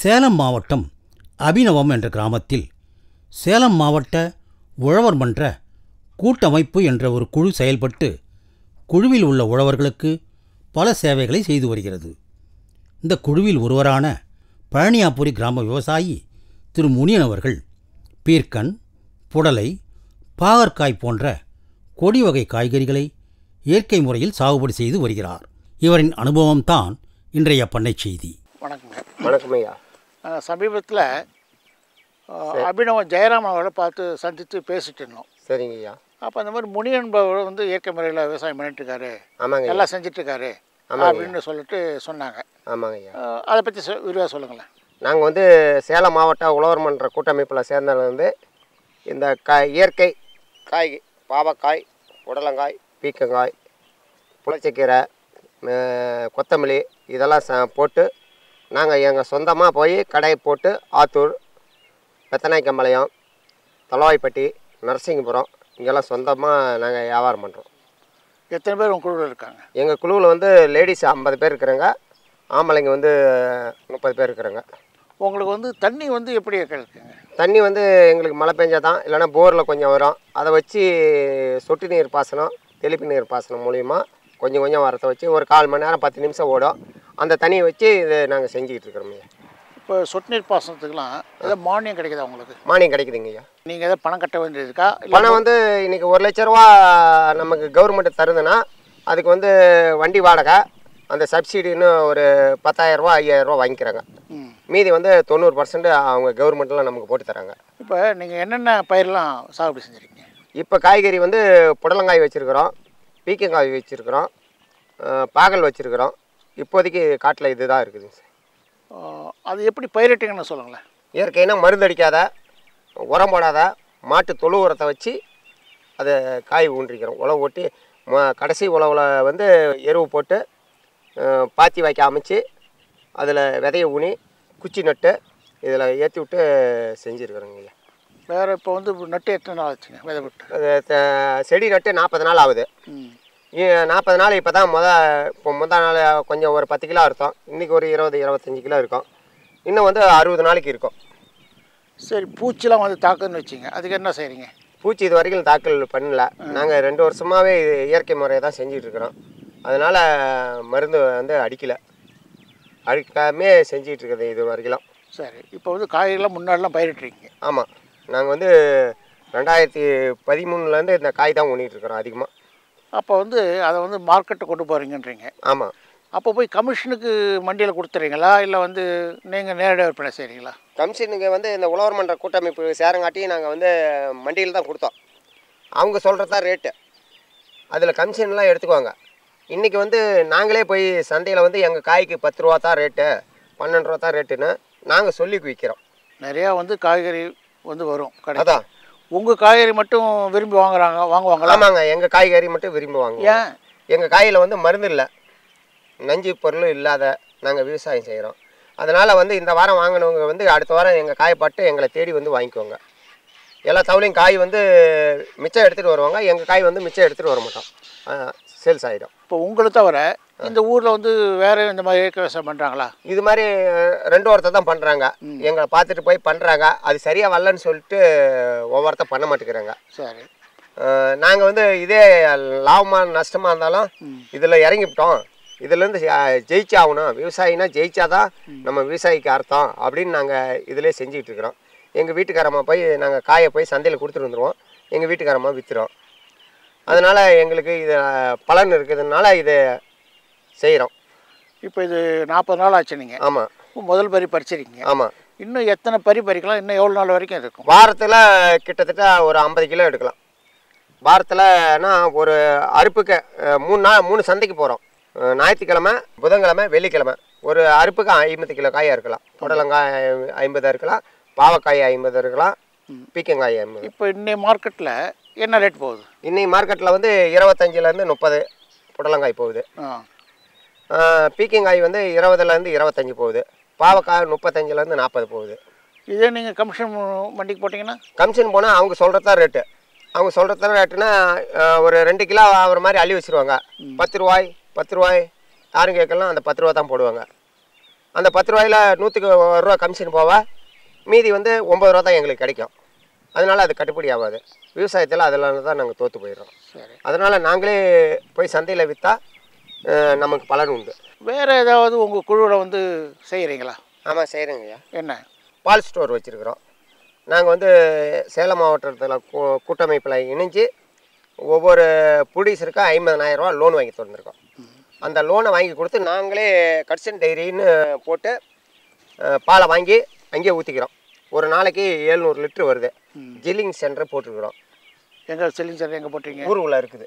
சேலம் மாவட்டம் அபிநவம் என்ற கிராமத்தில் சேலம் மாவட்ட உழவர் மன்ற கூட்டமைப்பு என்ற ஒரு குழு செயல்பட்டு குழுவில் உள்ள உழவர்களுக்கு பல சேவைகளை செய்து வருகிறது இந்த குழுவில் ஒருவரான பழனியாபுரி கிராம விவசாயி திரு முனியன் அவர்கள் பீர்க்கன் புடலை பாகற்காய் போன்ற கொடி வகை காய்கறிகளை இயற்கை முறையில் சாகுபடி செய்து வருகிறார் இவரின் அனுபவம்தான் இன்றைய பண்ணை செய்தி வணக்கங்க வணக்கம் ஐயா நாங்கள் சமீபத்தில் அபினவ ஜெயராமன் அவரை பார்த்து சந்தித்து பேசிட்டு இருந்தோம் சரிங்க ஐயா அப்போ அந்த மாதிரி முனியன் என்பவர் வந்து இயற்கை முறையில் விவசாயம் பண்ணிட்டு இருக்காரு ஆமாங்க ஐயா எல்லாம் செஞ்சுட்டு இருக்காரு ஆமாங்க. அப்படின்னு சொல்லிட்டு சொன்னாங்க ஆமாங்க ஐயா அஹ் அதை பற்றி சொ விரிவாக சொல்லுங்களேன் நாங்கள் வந்து சேலம் மாவட்ட உழவர் மன்ற கூட்டமைப்பில் சேர்ந்தது வந்து இந்த காய் இயற்கை காய் பாவக்காய் புடலங்காய் பீக்கங்காய் புளிச்சக்கீரை ம- கொத்தமல்லி இதெல்லாம் ச போட்டு நாங்கள் எங்கள் சொந்தமாக போய் கடை போட்டு ஆத்தூர் பெத்தநாய்க்கம்பாளையம் தலவாய்ப்பட்டி நரசிங்கபுரம் இங்கெல்லாம் சொந்தமாக நாங்கள் வியாபாரம் பண்ணுறோம் எத்தனை பேர் உங்கள் குழுவில் இருக்காங்க எங்கள் குழுவில் வந்து லேடிஸ் ஐம்பது பேர் இருக்கிறாங்க ஆம்பளைங்க வந்து முப்பது பேர் இருக்கிறாங்க உங்களுக்கு வந்து தண்ணி வந்து எப்படி இருக்குங்க தண்ணி வந்து எங்களுக்கு மழை பெஞ்சா தான் இல்லைன்னா போரில் கொஞ்சம் வரும் அதை வச்சு சொட்டு நீர் பாசனம் தெளிப்பு நீர் பாசனம் மூலிமா கொஞ்சம் கொஞ்சம் வரத்தை வச்சு ஒரு கால் மணி நேரம் பத்து நிமிஷம் ஓடும் அந்த தண்ணியை வச்சு இது நாங்கள் செஞ்சுக்கிட்டு இருக்கிறோம் ஐயா இப்போ சொட்டு நீர் பாசனத்துக்குலாம் ஏதோ மானியம் கிடைக்குதா உங்களுக்கு மானியம் கிடைக்குதுங்க ஐயா நீங்கள் எதாவது பணம் கட்ட வேண்டியது இருக்கா இல்லை பணம் வந்து இன்னைக்கு ஒரு லட்ச ரூபா நமக்கு கவர்மெண்ட் தருதுன்னா அதுக்கு வந்து வண்டி வாடகை அந்த சப்சிடின்னு ஒரு பத்தாயிரரூபா ஐயாயிரரூபா வாங்கிக்கிறாங்க ம் மீதி வந்து தொண்ணூறு பர்சன்ட் அவங்க கவர்மெண்ட்லாம் நமக்கு போட்டு தராங்க இப்போ நீங்கள் என்னென்ன பயிரெலாம் சாகுபடி செஞ்சுருக்கீங்க இப்போ காய்கறி வந்து புடலங்காய் வச்சுருக்குறோம் பீக்கங்காய் வச்சுருக்குறோம் பாகல் வச்சுருக்குறோம் இப்போதைக்கு காட்டில் இது தான் இருக்குதுங்க சார் அஹ் அது எப்படி பயிரிட்டீங்கன்னு சொல்லுங்களேன் இயற்கைனா மருந்து அடிக்காத உரம் போடாத மாட்டு தொழு உரத்தை வச்சு அதை காய் ஊன்றிக்கிறோம் உழவு ஓட்டி ம- கடைசி உழவுல வந்து எருவு போட்டு அஹ், பாத்தி வைக்க அமைச்சு அதில் விதைய ஊனி குச்சி நட்டு இதில் ஏற்றி விட்டு செஞ்சுருக்குறோங்க ஐயா வேறு இப்போ வந்து நட்டு எத்தனை நாள் ஆச்சுங்க விதை விட்டு அது த- செடி நட்டு நாற்பது நாள் ஆகுது ம் நாற்பது நாள் இப்போ தான் முத இப்போ முந்தா நாள் கொஞ்சம் ஒரு பத்து கிலோ இருக்கும் இன்றைக்கி ஒரு இருபது இருபத்தஞ்சி கிலோ இருக்கும் இன்னும் வந்து அறுபது நாளைக்கு இருக்கும் சரி பூச்சிலாம் வந்து தாக்குதுன்னு வச்சிங்க அதுக்கு என்ன செய்கிறீங்க பூச்சி இது வரைக்கும் தாக்கல் பண்ணல நாங்கள் ரெண்டு வருஷமாகவே இது இயற்கை முறையை தான் செஞ்சுட்டு இருக்கிறோம் அதனால் மருந்து வந்து அடிக்கலை அடிக்காமே செஞ்சிட்டு இருக்கிறது இது வரைக்கும் சரி இப்போ வந்து காய்கறிலாம் முன்னாடிலாம் பயிரிட்டுருக்கீங்க ஆமாம் நாங்கள் வந்து ரெண்டாயிரத்தி பதிமூணுலேருந்து இந்த காய் தான் ஊனிட்டு இருக்கிறோம் அதிகமாக அப்போ வந்து அதை வந்து மார்க்கெட்டை கொண்டு போகிறீங்கன்றீங்க ஆமாம் அப்போ போய் கமிஷனுக்கு மண்டியில் கொடுத்துறீங்களா இல்லை வந்து நீங்கள் நேரடி விற்பனை செய்கிறீங்களா கமிஷனுக்கு வந்து இந்த உழவர் மன்ற கூட்டமைப்பு சேரங்காட்டி நாங்கள் வந்து மண்டியில் தான் கொடுத்தோம் அவங்க சொல்கிறது தான் ரேட்டு அதில் கமிஷன்லாம் எடுத்துக்குவாங்க இன்றைக்கி வந்து நாங்களே போய் சந்தையில் வந்து எங்கள் காய்க்கு பத்து ரூபா தான் ரேட்டு பன்னெண்டு ரூபா தான் ரேட்டுன்னு நாங்கள் சொல்லி விற்கிறோம் நிறையா வந்து காய்கறி வந்து வரும் கடை அதான் உங்கள் காய்கறி மட்டும் விரும்பி வாங்குறாங்க வாங்குவாங்களா ஆமாங்க எங்கள் காய்கறி மட்டும் விரும்புவாங்க ஏன் எங்கள் காயில் வந்து மருந்து இல்லை நஞ்சு பொருள் இல்லாத நாங்கள் விவசாயம் செய்கிறோம் அதனால் வந்து இந்த வாரம் வாங்கினவங்க வந்து அடுத்த வாரம் எங்கள் காயை பட்டு எங்களை தேடி வந்து வாங்கிக்குவாங்க எல்லா தவளையும் காய் வந்து மிச்சம் எடுத்துகிட்டு வருவாங்க எங்கள் காய் வந்து மிச்சம் எடுத்துகிட்டு வர மாட்டோம் சேல்ஸ் ஆகிடும் இப்போ உங்களை தவிர இந்த ஊரில் வந்து வேறு இந்த மாதிரி இயற்கை விவசாயம் பண்ணுறாங்களா இது மாதிரி அஹ், ரெண்டு ஒருத்தர் தான் பண்ணுறாங்க எங்களை பார்த்துட்டு போய் பண்ணுறாங்க அது சரியாக வரலன்னு சொல்லிட்டு ஒவ்வொருத்தர் பண்ண மாட்டேங்கிறாங்க சரி நாங்கள் வந்து இதே லாபமாக நஷ்டமாக இருந்தாலும் இதில் இறங்கிவிட்டோம் இதுலேருந்து ஜெயிச்சு ஆகணும் விவசாயினா ஜெயிச்சாதான் நம்ம விவசாயிக்கு அர்த்தம் அப்படின்னு நாங்கள் இதிலே செஞ்சுக்கிட்டு இருக்கிறோம் எங்கள் வீட்டுக்காரம்மா போய் நாங்கள் காயை போய் சந்தையில் கொடுத்துட்டு வந்துடுவோம் எங்கள் வீட்டுக்காரம்மா விற்றுறோம் அதனால் எங்களுக்கு இது பலன் இருக்கிறதுனால இது செய்கிறோம் இப்போ இது நாற்பது நாள் ஆச்சு நீங்கள் ஆமாம் முதல் பறி பறிச்சிருக்கீங்க ஆமாம் இன்னும் எத்தனை பறி பறிக்கலாம் இன்னும் எவ்வளோ நாள் வரைக்கும் இருக்கும் வாரத்தில் கிட்டத்தட்ட ஒரு ஐம்பது கிலோ எடுக்கலாம் வாரத்தில்னா ஒரு அறுப்புக்கு அஹ், மூணு நாள் மூணு சந்தைக்கு போகிறோம் ஞாயிற்றுக்கிழமை புதன்கிழமை வெள்ளிக்கிழமை ஒரு அறுப்புக்கு ஐம்பது கிலோ காயாக இருக்கலாம் புடலங்காய் ஐம்பது இருக்கலாம் பாவக்காய் ஐம்பது இருக்கலாம் பீக்கங்காய் ஐம்பது இப்போ இன்னைய மார்க்கெட்டில் என்ன ரேட் போகுது இன்னைக்கு மார்க்கெட்டில் வந்து இருபத்தஞ்சிலேருந்து முப்பது புடலங்காய் போகுது ஆ அஹ், பீக்கங்காய் வந்து இருபதுலேருந்து இருபத்தஞ்சி போகுது பாவக்காய் முப்பத்தஞ்சிலேருந்து நாற்பது போகுது இதே நீங்கள் கமிஷன் மண்டிக்கு போட்டிங்கன்னா கமிஷன் போனால் அவங்க சொல்கிறது தான் ரேட்டு அவங்க சொல்கிறது தான் ரேட்டுனா அஹ், ஒரு ரெண்டு கிலோ ஆகிற மாதிரி அள்ளி வச்சுருவாங்க பத்து ரூபாய் பத்து ரூபாய் யாரும் கேட்கலாம் அந்த பத்து ரூபா தான் போடுவாங்க அந்த பத்து ரூபாயில் நூற்றுக்கு ஒரு ரூபா கமிஷன் போவா மீதி வந்து ஒம்பது ரூபா தான் எங்களுக்கு கிடைக்கும் அதனால் அது கட்டுப்படி ஆகாது விவசாயத்தில் அதில் தான் நாங்கள் தோற்று போயிடுறோம் சரி அதனால் நாங்களே போய் சந்தையில் விற்றா நமக்கு பலன் உண்டு வேறு ஏதாவது உங்கள் குழுவில் வந்து செய்கிறீங்களா ஆமாம் செய்கிறேங்க ஐயா என்ன பால் ஸ்டோர் வச்சுருக்குறோம் நாங்கள் வந்து சேலம் மாவட்டத்தில் கூ கூட்டமைப்பில் இணைஞ்சு ஒவ்வொரு ப்ரொடியூசருக்கும் ஐம்பதனாயிரரூவா லோன் வாங்கி தந்திருக்கோம் அந்த லோனை வாங்கி கொடுத்து நாங்களே கட்சன் டைரின்னு போட்டு அஹ், பாலை வாங்கி அங்கேயே ஊற்றிக்கிறோம் ஒரு நாளைக்கு ஏழ்நூறு லிட்டர் வருது ஜில்லிங் சென்டர் போட்டிருக்கிறோம் எங்கே செல்லிங் சார் எங்கே போட்டீங்க ஊருக்குள்ளே இருக்குது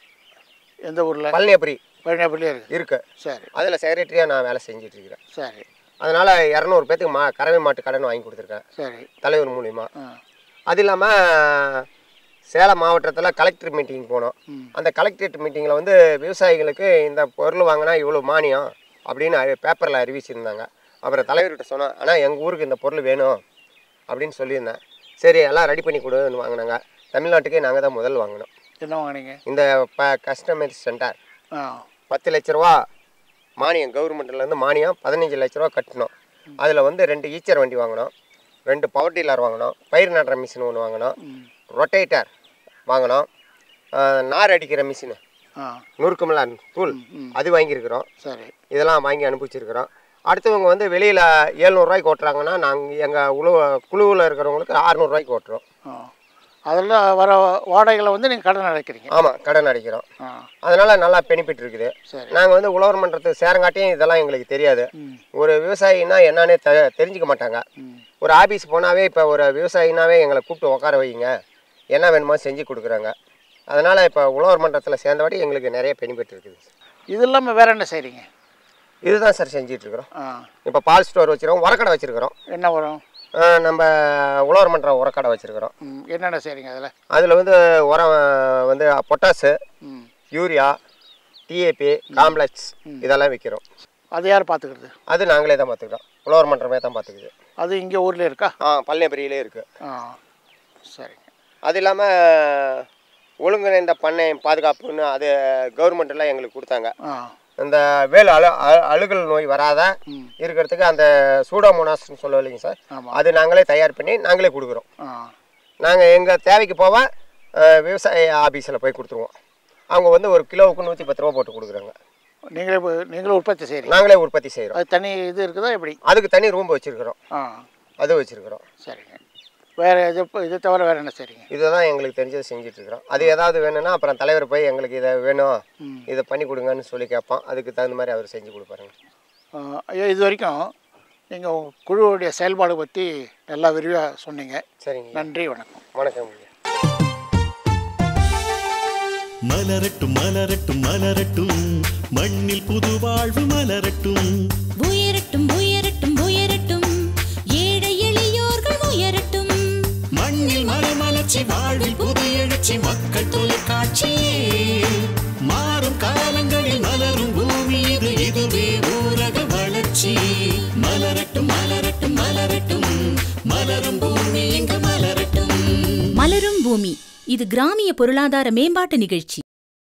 எந்த ஊரில் பழனியபுரி பழனியாப்பள்ளியே இருக்குது இருக்குது சரி அதில் செக்ரட்டரியாக நான் வேலை செஞ்சுட்டு இருக்கிறேன் சரி அதனால் இரநூறு பேத்துக்கு மா கறவை மாட்டு கடன் வாங்கி கொடுத்துருக்கேன் சரி தலைவர் மூலிமா ஆ அது இல்லாமல் சேலம் மாவட்டத்தில் கலெக்டர் மீட்டிங் போனோம் ம். அந்த கலெக்டரேட் மீட்டிங்கில் வந்து விவசாயிகளுக்கு இந்த பொருள் வாங்கினா இவ்வளோ மானியம் அப்படின்னு பேப்பரில் அறிவிச்சிருந்தாங்க அப்புறம் தலைவர்கிட்ட சொன்னோம் ஆனால் எங்கள் ஊருக்கு இந்த பொருள் வேணும் அப்படின்னு சொல்லியிருந்தேன் சரி எல்லாம் ரெடி பண்ணி கொடுன்னு வாங்கினாங்க தமிழ்நாட்டுக்கே நாங்கள் தான் முதல் வாங்கினோம் என்ன வாங்கினீங்க இந்த ப கஸ்டமர் சென்டர் ஆ பத்து லட்ச ரூபா மானியம் கவர்மெண்ட்லேருந்து மானியம் பதினஞ்சு லட்ச ரூபா கட்டணும் அதில் வந்து ரெண்டு ஈச்சர் வண்டி வாங்கினோம் ரெண்டு பவர் டீலர் வாங்கினோம் பயிர் நடுற மிஷின் ஒன்று வாங்கினோம் ம் ரொட்டேட்டர் வாங்கினோம் ஆஹ் நார் அடிக்கிற மிஷினு ஆ நுறுக்குமலா தூள் ம். அது வாங்கியிருக்கிறோம் சரி இதெல்லாம் வாங்கி அனுப்பிச்சிருக்கிறோம் அடுத்தவங்க வந்து வெளியில் ஏழ்நூறுரூவாய்க்கு ஓட்டுறாங்கன்னா நாங்கள் எங்கள் உழு குழுவில் இருக்கிறவங்களுக்கு அறநூறுவாய்க்கு ஓட்டுறோம் ஆ அதில் வர வாடகைகளை வந்து நீங்கள் கடன் அடைக்கிறீங்க ஆமாம் கடன் அடிக்கிறோம் ஆ அதனால் நல்லா பெனிஃபிட் இருக்குது சரி நாங்கள் வந்து உழவர் மன்றத்துக்கு சேரங்காட்டியும் இதெல்லாம் எங்களுக்கு தெரியாது ம் ஒரு விவசாயின்னா என்னன்னே தெ தெரிஞ்சுக்க மாட்டாங்க ம் ஒரு ஆபீஸ் போனாவே இப்போ ஒரு விவசாயினாவே எங்களை கூப்பிட்டு உட்கார வைங்க என்ன வேணுமோ செஞ்சு கொடுக்குறாங்க அதனால் இப்போ உழவர் மன்றத்தில் சேர்ந்தவாடி எங்களுக்கு நிறைய பெனிஃபிட் இருக்குது இது இல்லாமல் வேறு என்ன செய்கிறீங்க இதுதான் சார் செஞ்சிட்ருக்குறோம் ஆ இப்போ பால் ஸ்டோர் வச்சுருக்கோம் உரக்கடை வச்சுருக்கிறோம் என்ன வரும் நம்ம உழவர் மன்றம் உரக்கடை வச்சுருக்கிறோம் ம் என்னென்ன செய்கிறீங்க அதில் அதில் வந்து உரம் வந்து பொட்டாசு ம் யூரியா டிஏபி காம்ப்ளெக்ஸ் இதெல்லாம் விற்கிறோம் அது யார் பார்த்துக்கிறது அது நாங்களே தான் பார்த்துக்கிறோம் உழவர் மன்றமே தான் பார்த்துக்குது அது இங்கே ஊரில் இருக்கா ஆ பழனிபுரியிலே இருக்குது ஆ சரிங்க அது இல்லாமல் ஒழுங்கிணைந்த பண்ணை பாதுகாப்புன்னு அது கவர்மெண்ட்டில் எங்களுக்கு கொடுத்தாங்க ஆ இந்த வேல் அழு அழு- அழுகல் நோய் வராத ம் இருக்கிறதுக்கு அந்த சூடோமோனாஸ்னு சொல்ல இல்லைங்க சார் ஆமாம் அது நாங்களே தயார் பண்ணி நாங்களே கொடுக்குறோம் ஆ நாங்கள் எங்கள் தேவைக்கு போக அஹ், விவசாய ஆஃபீஸில் போய் கொடுத்துருவோம் அவங்க வந்து ஒரு கிலோவுக்கு நூற்றி பத்து ரூபா போட்டு கொடுக்குறாங்க நீங்களே இப்போ- நீங்களே உற்பத்தி செய்கிறீங்க நாங்களே உற்பத்தி செய்கிறோம் அது தனி இது இருக்குதா எப்படி அதுக்கு தனி ரூம் வச்சுருக்குறோம் ஆ அது வச்சுருக்குறோம் சரிங்க வேறு இது இது தவிர வேறு என்ன செய்கிறீங்க இதை தான் எங்களுக்கு தெரிஞ்சதை செஞ்சுட்டு இருக்கிறோம் அது ஏதாவது வேணும்னா அப்புறம் தலைவர் போய் எங்களுக்கு இதை வேணும் ம் இதை பண்ணி கொடுங்கன்னு சொல்லி கேட்போம் அதுக்கு தகுந்த மாதிரி அவர் செஞ்சு கொடுப்பாருங்க ஆ, ஐயா இது வரைக்கும் நீங்கள் உங்கள் குழுவுடைய செயல்பாடு பற்றி நல்லா விரிவாக சொன்னீங்க சரிங்க நன்றி வணக்கம் வணக்கம் மலரட்டும் மலரட்டும் மலரட்டும் மண்ணில் புது வாழ்வு மலரட்டும் உயரட்டும் உயரட்டும் உயரட்டும் ஏழை எளியோர்கள் உயரட்டும் மண்ணில் மலமலர்ச்சி வாழ்வில் புது எழுச்சி மக்கள் தொலைக்காட்சி மாறும் காலங்களில் மலரும் பூமி இது இதுவே ஊரக வளர்ச்சி மலரட்டும் மலரட்டும் மலரட்டும் மலரும் பூமி இங்கு மலரட்டும் மலரும் பூமி இது கிராமிய பொருளாதார மேம்பாட்டு நிகழ்ச்சி